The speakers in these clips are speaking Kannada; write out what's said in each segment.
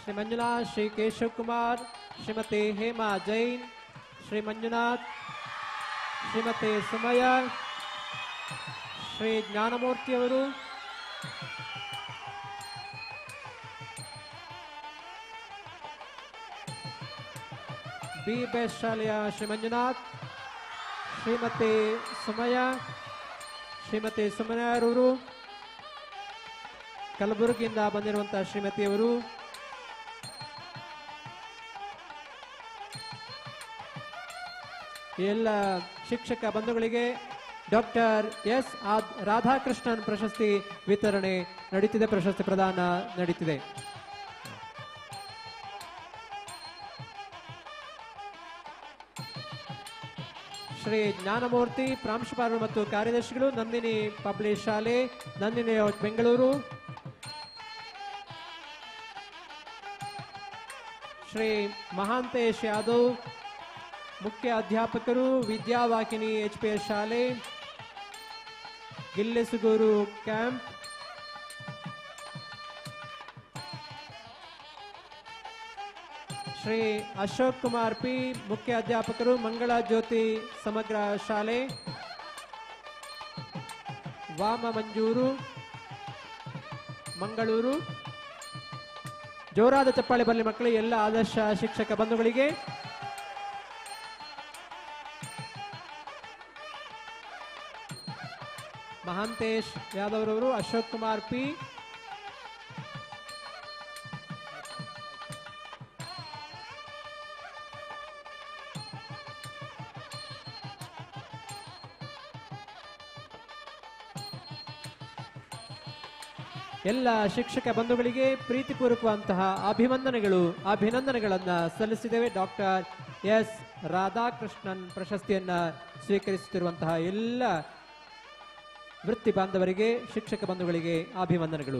श्री मंजुनाथ श्री केशव कुमार श्रीमती हेमा जैन श्री मंजुनाथ ಶ್ರೀಮತಿ ಸುಮಯ ಶ್ರೀ ಜ್ಞಾನಮೂರ್ತಿಯವರು ಬಿ ಬೆಸ್ಟ್ ಶಾಲೆಯ ಶ್ರೀ ಮಂಜುನಾಥ್ ಶ್ರೀಮತಿ ಸುಮಯ ಶ್ರೀಮತಿ ಸುಮನರವರು ಕಲಬುರಗಿಯಿಂದ ಬಂದಿರುವಂತಹ ಶ್ರೀಮತಿಯವರು ಎಲ್ಲ ಶಿಕ್ಷಕ ಬಂಧುಗಳಿಗೆ ಡಾಕ್ಟರ್ ಎಸ್ ಆದ್ ರಾಧಾಕೃಷ್ಣನ್ ಪ್ರಶಸ್ತಿ ವಿತರಣೆ ನಡೀತಿದೆ ಪ್ರಶಸ್ತಿ ಪ್ರದಾನ ನಡೀತಿದೆ ಶ್ರೀ ಜ್ಞಾನಮೂರ್ತಿ ಪ್ರಾಂಶುಪಾಲರು ಮತ್ತು ಕಾರ್ಯದರ್ಶಿಗಳು ನಂದಿನಿ ಪಬ್ಲಿಕ್ ಶಾಲೆ ನಂದಿನಿ ಲೇಔಟ್ ಬೆಂಗಳೂರು ಶ್ರೀ ಮಹಾಂತೇಶ್ ಯಾದವ್ ಮುಖ್ಯ ಅಧ್ಯಾಪಕರು ವಿದ್ಯಾವಾಹಿನಿ ಎಚ್ ಪಿ ಎಸ್ ಶಾಲೆ ಗಿಲ್ಲೆಸುಗೂರು ಕ್ಯಾಂಪ್ ಶ್ರೀ ಅಶೋಕ್ ಕುಮಾರ್ ಪಿ ಮುಖ್ಯ ಅಧ್ಯಾಪಕರು ಮಂಗಳ ಜ್ಯೋತಿ ಸಮಗ್ರ ಶಾಲೆ ವಾಮ ಮಂಜೂರು ಮಂಗಳೂರು ಜೋರಾದ ಚಪ್ಪಾಳೆ ಬರಲಿ ಮಕ್ಕಳು ಎಲ್ಲ ಆದರ್ಶ ಶಿಕ್ಷಕ ಬಂಧುಗಳಿಗೆ ಮಹಾಂತೇಶ್ ಯಾದವ್ ರವರು ಅಶೋಕ್ ಕುಮಾರ್ ಪಿ ಎಲ್ಲ ಶಿಕ್ಷಕ ಬಂಧುಗಳಿಗೆ ಪ್ರೀತಿಪೂರ್ವಕವಂತಹ ಅಭಿವಂದನೆಗಳು ಅಭಿನಂದನೆಗಳನ್ನ ಸಲ್ಲಿಸಿದ್ದೇವೆ ಡಾಕ್ಟರ್ ಎಸ್ ರಾಧಾಕೃಷ್ಣನ್ ಪ್ರಶಸ್ತಿಯನ್ನ ಸ್ವೀಕರಿಸುತ್ತಿರುವಂತಹ ಎಲ್ಲ ವೃತ್ತಿ ಬಾಂಧವರಿಗೆ ಶಿಕ್ಷಕ ಬಂಧುಗಳಿಗೆ ಅಭಿವಂದನೆಗಳು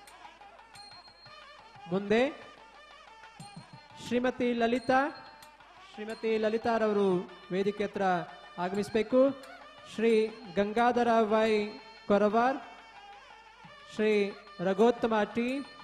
ಮುಂದೆ ಶ್ರೀಮತಿ ಲಲಿತಾ ಶ್ರೀಮತಿ ಲಲಿತಾರವರು ವೇದಿಕೆ ಹತ್ರ ಆಗಮಿಸಬೇಕು ಶ್ರೀ ಗಂಗಾಧರ ವೈ ಕೊರವಾರ್ ಶ್ರೀ ರಘೋತ್ತಮ ಟಿ